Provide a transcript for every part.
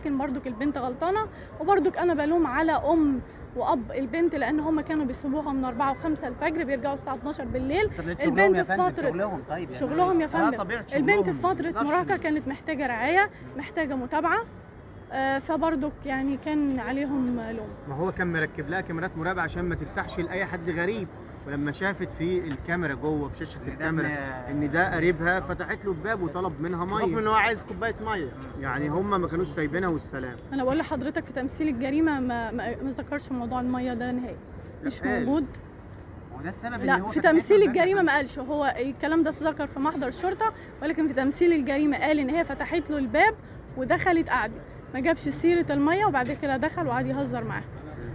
ولكن برضك البنت غلطانه وبرضك انا بلوم على ام واب البنت لان هم كانوا بيسيبوها من 4 و5 الفجر بيرجعوا الساعه 12 بالليل طب ليه البنت شغلهم يا في فندم؟ فتره شغلهم طيب يعني شغلهم يا فندم طبيعة البنت في شغلهم. فتره نقدرش مراهقه ن- كانت محتاجه رعايه محتاجه متابعه آه، فبرضك يعني كان عليهم لوم ما هو كان مركب لها كاميرات مراقبه عشان ما تفتحش لاي حد غريب ولما شافت في الكاميرا جوه في شاشه ده الكاميرا ابن- ان ده قريبها فتحت له الباب وطلب منها رغم ميه ان هو عايز كوبايه ميه يعني هم ما كانوش سايبينها والسلام انا بقول لحضرتك في تمثيل الجريمه ما ما ما ذكرش موضوع الميه ده نهائي مش قال. موجود هو ده السبب ان لا هو في فتح تمثيل له الباب يا الجريمه فندم. ما قالش هو الكلام ده اتذكر في محضر الشرطه ولكن في تمثيل الجريمه قال ان هي فتحت له الباب ودخلت قعدت ما جابش سيره الميه وبعد كده دخل وقعد يهزر معاها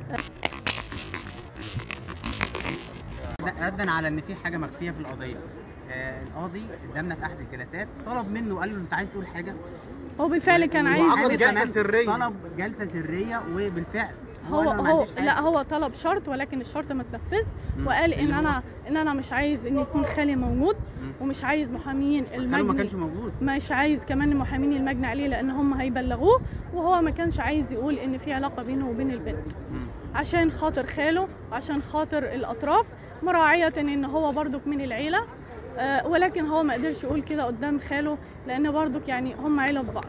ده ردا على ان في حاجه مخفيه في القضيه آه القاضي قدامنا في احد الجلسات طلب منه قال له انت عايز تقول حاجه هو بالفعل كان عايز وعقد وعمل جلسة كمان سرية. طلب جلسه سريه وبالفعل هو أنا ما هو عنديش حاجة. لا هو طلب شرط ولكن الشرط ما اتنفذ وقال ان انا ان انا مش عايز ان يكون خالي موجود ومش عايز محاميين خاله ما المجني كانش موجود مش عايز كمان المحامين المجني عليه لان هم هيبلغوه وهو ما كانش عايز يقول ان في علاقه بينه وبين البنت عشان خاطر خاله عشان خاطر الاطراف مراعيه ان هو برضك من العيله آه، ولكن هو ما قدرش يقول كده قدام خاله لان برضك يعني هم عيله في بعض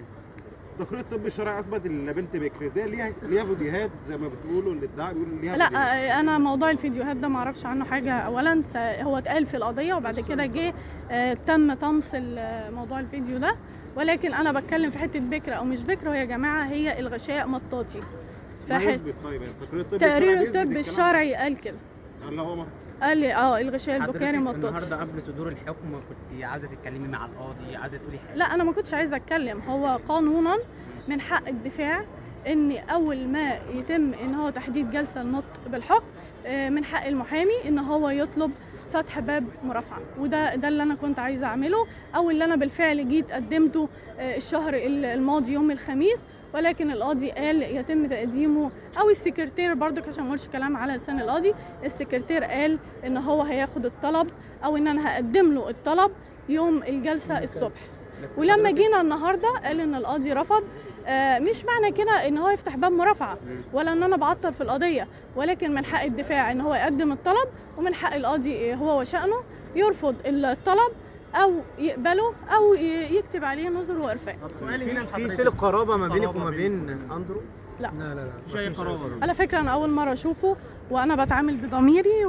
التقرير الطبي الشرعي اثبت ان البنت بكر زي ليها ليها فيديوهات زي ما بتقولوا الادعاء بيقولوا ليها لا فيديوهات. آه، انا موضوع الفيديوهات ده ما اعرفش عنه حاجه اولا س- هو اتقال في القضيه وبعد كده جه آه، تم طمس ال- موضوع الفيديو ده ولكن انا بتكلم في حته بكر او مش بكر يا جماعه هي الغشاء مطاطي ما فحت يثبت طيب يعني التقرير الطبي تقرير بيثبت الطب الكلام الشرعي قال كده ده. اللي هو ما- قال لي اه الغشاء البكاري حضرتك مطاطي النهارده قبل صدور الحكم كنت عايزه تتكلمي مع القاضي عايزه تقولي حاجه لا انا ما كنتش عايزه اتكلم هو قانونا من حق الدفاع ان اول ما يتم ان هو تحديد جلسه النطق بالحكم آه، من حق المحامي ان هو يطلب فتح باب مرافعه وده ده اللي انا كنت عايزه اعمله او اللي انا بالفعل جيت قدمته آه، الشهر ال- الماضي يوم الخميس ولكن القاضي قال يتم تقديمه او السكرتير برضك عشان ما اقولش كلام على لسان القاضي السكرتير قال ان هو هياخد الطلب او ان انا هقدم له الطلب يوم الجلسه الصبح ولما جينا النهارده قال ان القاضي رفض آه، مش معنى كده ان هو يفتح باب مرافعه ولا ان انا بعطل في القضيه ولكن من حق الدفاع ان هو يقدم الطلب ومن حق القاضي آه، هو وشأنه يرفض الطلب او يقبله او ي- يكتب عليه نظر وارفاق طب سؤالي هنا في لحضرتك. سلك قرابه ما بينك قرابة وما بين- بين اندرو لا لا لا لا مفيش اي قرابه على فكره انا اول مره اشوفه وانا بتعامل بضميري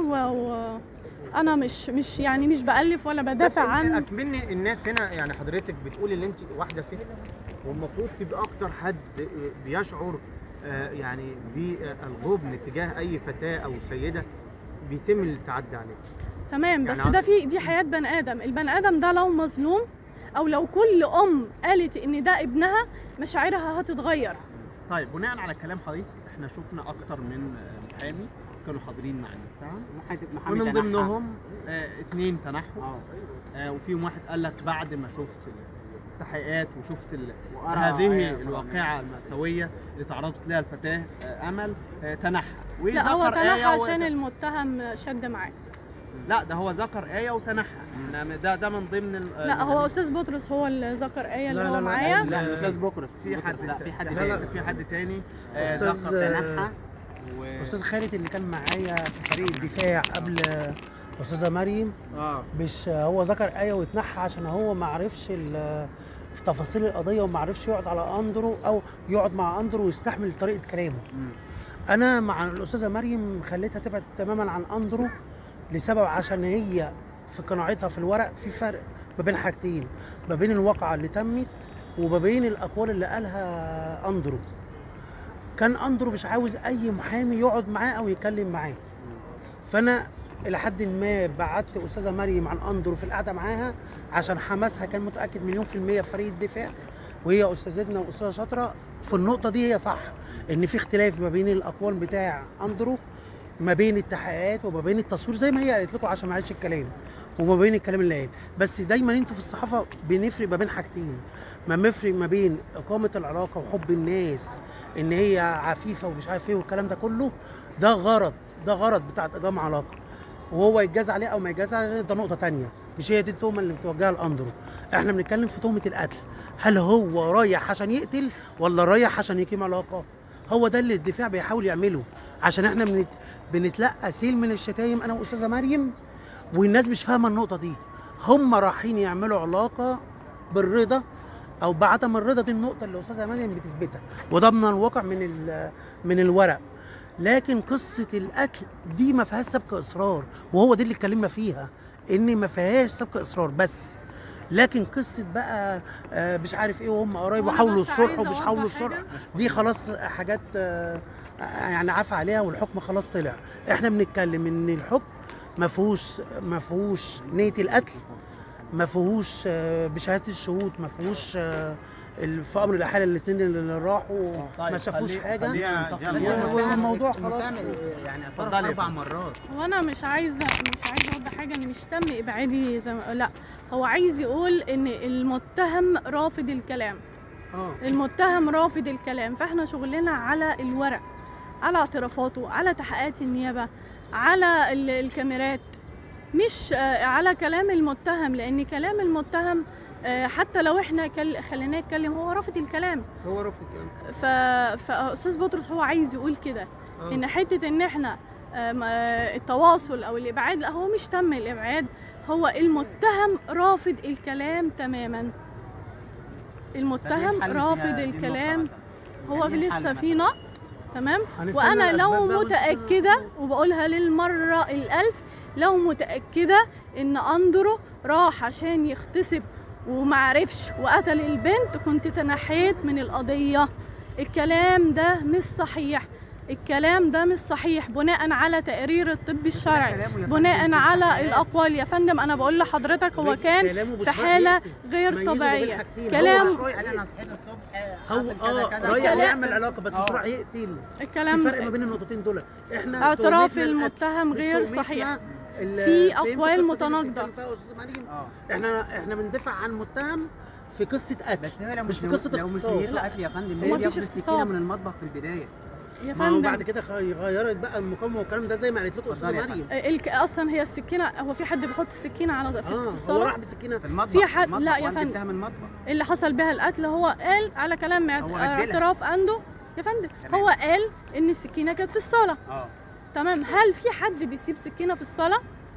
وانا مش مش يعني مش بالف ولا بدافع عن اكملني الناس هنا يعني حضرتك بتقولي ان انت واحده ست والمفروض تبقى اكتر حد بيشعر آه، يعني بالجبن تجاه اي فتاه او سيده بيتم التعدي عليه تمام بس يعني ده في دي حياه بني ادم البني ادم ده لو مظلوم او لو كل ام قالت ان ده ابنها مشاعرها هتتغير طيب بناء على كلام حضرتك احنا شفنا اكتر من آه، محامي كانوا حاضرين معانا بتاعنا محامي- محامي ومن تنحى. ضمنهم آه اتنين تنحوا اه آه وفيهم واحد قال لك بعد ما شفت التحقيقات وشفت ال... وأرى هذه آية الواقعة المأساوية اللي تعرضت لها الفتاة آه أمل آه تنحى لا هو وذكر تنحى آية عشان و... المتهم شد معاه لا ده هو ذكر آية وتنحى إنما ده ده من ضمن ال... لا هو استاذ بطرس هو اللي ذكر ايه اللي لا، هو لا، لا، معايا لا الاستاذ بكرس في حد لا في حد لا، تاني لا. في حد تاني آه أستاذ- ذكر تنحى و... استاذ خالد اللي كان معايا في فريق الدفاع قبل استاذه مريم اه مش هو ذكر ايه واتنحى عشان هو ما عرفش ال- في تفاصيل القضيه وما عرفش يقعد على اندرو او يقعد مع اندرو ويستحمل طريقه كلامه انا مع الاستاذه مريم خليتها تبعد تماما عن اندرو لسبب عشان هي في قناعتها في الورق في فرق ما بين حاجتين ما بين الواقعه اللي تمت وما بين الاقوال اللي قالها اندرو كان اندرو مش عاوز اي محامي يقعد معاه او يتكلم معاه فانا الى حد ما بعدت استاذه مريم عن اندرو في القعده معاها عشان حماسها كان متاكد مليون في الميه في فريق الدفاع وهي استاذتنا واستاذه شاطره في النقطه دي هي صح ان في اختلاف ما بين الاقوال بتاع اندرو ما بين التحقيقات وما بين التصوير زي ما هي قالت لكم عشان ما عادش الكلام وما بين الكلام اللي قال بس دايما انتوا في الصحافه بنفرق ما بين حاجتين ما بنفرق ما بين اقامه العلاقه وحب الناس ان هي عفيفه ومش عارف ايه والكلام ده كله ده غرض ده غرض بتاع اقامه علاقه وهو يتجاز عليه او ما يتجاز عليه ده نقطه تانية مش هي دي التهمه اللي بتوجهها لاندرو احنا بنتكلم في تهمه القتل هل هو رايح عشان يقتل ولا رايح عشان يقيم علاقه هو ده اللي الدفاع بيحاول يعمله عشان احنا بنت... بنتلقى سيل من الشتايم انا واستاذه مريم والناس مش فاهمه النقطه دي هم رايحين يعملوا علاقه بالرضا او بعدم الرضا دي النقطه اللي استاذه مريم بتثبتها وده من الواقع من ال- من الورق لكن قصه القتل دي ما فيهاش سبق اصرار وهو دي اللي اتكلمنا فيها ان ما فيهاش سبق اصرار بس لكن قصه بقى آه، مش عارف ايه وهم قرايب وأنا وحاولوا بس الصلح عايزة ومش حاولوا أوضح الصلح حاجة. دي خلاص حاجات آه، يعني عفى عليها والحكم خلاص طلع احنا بنتكلم ان الحكم ما فيهوش ما فيهوش نيه القتل ما فيهوش آه، بشهاده الشهود ما فيهوش آه، ال- في امر الاحاله الاثنين اللي راحوا ما شافوش حاجه و- والموضوع خلاص يعني اتفضلي اعترف يا اربع فندم. مرات هو انا مش عايزه مش عايزه اوضح حاجه ان مش تم ابعادي زي ما لا هو عايز يقول ان المتهم رافض الكلام اه المتهم رافض الكلام فاحنا شغلنا على الورق على اعترافاته على تحقيقات النيابه على ال- الكاميرات مش آه، على كلام المتهم لان كلام المتهم آه، حتى لو احنا كل- خليناه يتكلم هو رافض الكلام هو رفض الكلام ف... فاستاذ بطرس هو عايز يقول كده آه. ان حته ان احنا آم، آه، التواصل او الابعاد لا هو مش تم الابعاد هو المتهم رافض الكلام تماما المتهم الحل رافض فيها دي الكلام النقطة مثلاً؟ هو يعني إيه لسه الحل في نقط تمام هنستنى وانا لو الأسباب بقى ونستنى- متاكده وبقولها للمره الالف لو متاكده ان اندرو راح عشان يغتصب ومعرفش وقتل البنت كنت تنحيت من القضيه الكلام ده مش صحيح الكلام ده مش صحيح بناء على تقرير الطب الشرعي كلامه يا فندم بناء في على التحقيقات. الاقوال يا فندم انا بقول لحضرتك هو كان كلامه في مش رايح حاله يقتل. غير ميزوا بين طبيعيه الحاجتين. هو كلام مش رايح قال انا يقتل. صحيت الصبح هو حصل كذا اه كذا رايح كذا. يعمل علاقه بس مش آه. رايح يقتل في الكلام فرق ما بين النقطتين دول احنا اعتراف تهمتنا القتل، المتهم مش غير تهمتنا صحيح. ال- في فهمت أقوال القصة دي اللي متناقضة. بتتكلم فيها يا أستاذة مريم؟ اه احنا احنا بندافع عن متهم في قصه قتل بس هي لو مش مش في قصه لو مش اغتصاب نيته قتل يا فندم هو هي مفيش بياخد السكينه اغتصاب. من المطبخ في البدايه يا ما هو بعد فندم كده خي- غيرت بقى المقاومه والكلام ده زي ما قالت لكم اتفضلي استاذه يا مريم الك... اصلا هي السكينه هو في حد بيحط السكينه على في اه هو الصاله راح بسكينه في المطبخ في حد- المطبخ لا يا وأنا فندم. جبتها من المطبخ اللي حصل بها القتل هو قال على كلام اعت- هو بدلها. اعتراف عنده يا فندم تمام. هو قال ان السكينه كانت في الصاله اه تمام هل في حد بيسيب سكينه في الصاله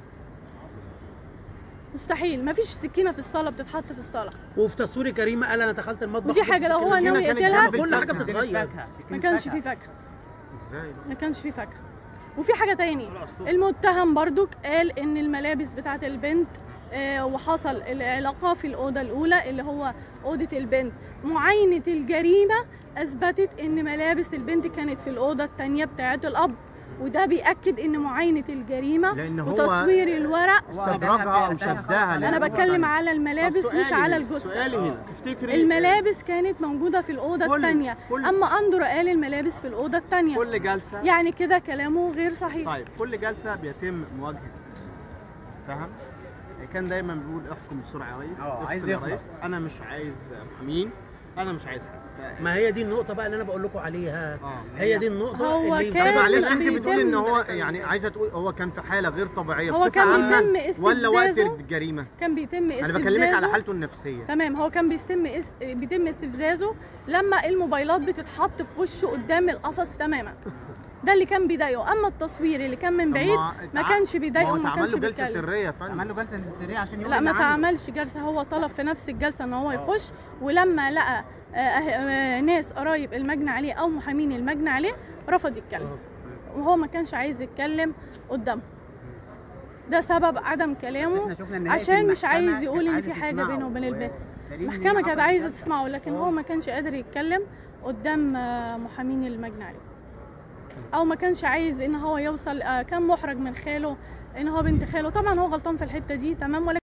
مستحيل مفيش سكينه في الصاله بتتحط في الصاله وفي تصوير كريمه قال انا دخلت المطبخ ودي حاجة لو هو السكينة ناوي كانت يقتلها، جنب كل حاجه الفاكهة. بتتغير الفاكهة. ما كانش في فاكهه ازاي ما كانش في فاكهه وفي حاجه تاني المتهم برضو قال ان الملابس بتاعه البنت آه، وحصل العلاقه في الاوضه الاولى اللي هو اوضه البنت معاينه الجريمه اثبتت ان ملابس البنت كانت في الاوضه الثانيه بتاعه الاب وده بيأكد ان معاينه الجريمه لأن هو وتصوير الورق استدرجها او شدها انا بتكلم على الملابس مش على الجثه سؤالي هنا تفتكري الملابس كانت موجوده في الاوضه كل- الثانيه كل- اما اندرو قال الملابس في الاوضه الثانيه كل جلسه يعني كده كلامه غير صحيح طيب كل جلسه بيتم مواجهه فاهم كان دايما بيقول احكم بسرعه يا ريس اه، افصل عايز يا يخلص. ريس انا مش عايز محامين انا مش عايز حد ف- ما هي دي النقطه بقى اللي انا بقول لكم عليها اه هي دي النقطه هو اللي كان طب معلش مش انت بتقولي ان بيتم- هو يعني عايزه تقول هو كان في حاله غير طبيعيه هو بصفة كان عامة بيتم ولا وقت استفزازه الجريمه كان بيتم انا استفزازه بكلمك على حالته النفسيه تمام هو كان بيتم اس... بيتم استفزازه لما الموبايلات بتتحط في وشه قدام القفص تماما ده اللي كان بيضايقه اما التصوير اللي كان من طب بعيد ما اتع- كانش بيضايقه ما هو وما اتعمل كانش له جلسه بيتكلم سريه يا فندم عمل له جلسه سريه عشان يقول لا اللي ما عنده. تعملش جلسه هو طلب في نفس الجلسه ان هو يخش ولما لقى آه، آه، ناس قرايب المجني عليه او محامين المجني عليه رفض يتكلم وهو ما كانش عايز يتكلم قدامه ده سبب عدم بس كلامه احنا شفنا نهاية عشان مش المحكمة عايز كانت يقول ان عايزة في حاجه تسمعه، بينه وبين البنت ودليل إن هي المحكمه كانت عقدت عايزه جلسة. تسمعه لكن هو ما كانش قادر يتكلم قدام آه، محامين المجني عليه او ما كانش عايز ان هو يوصل آه، كان محرج من خاله ان هو بنت خاله طبعا هو غلطان في الحته دي تمام ولكن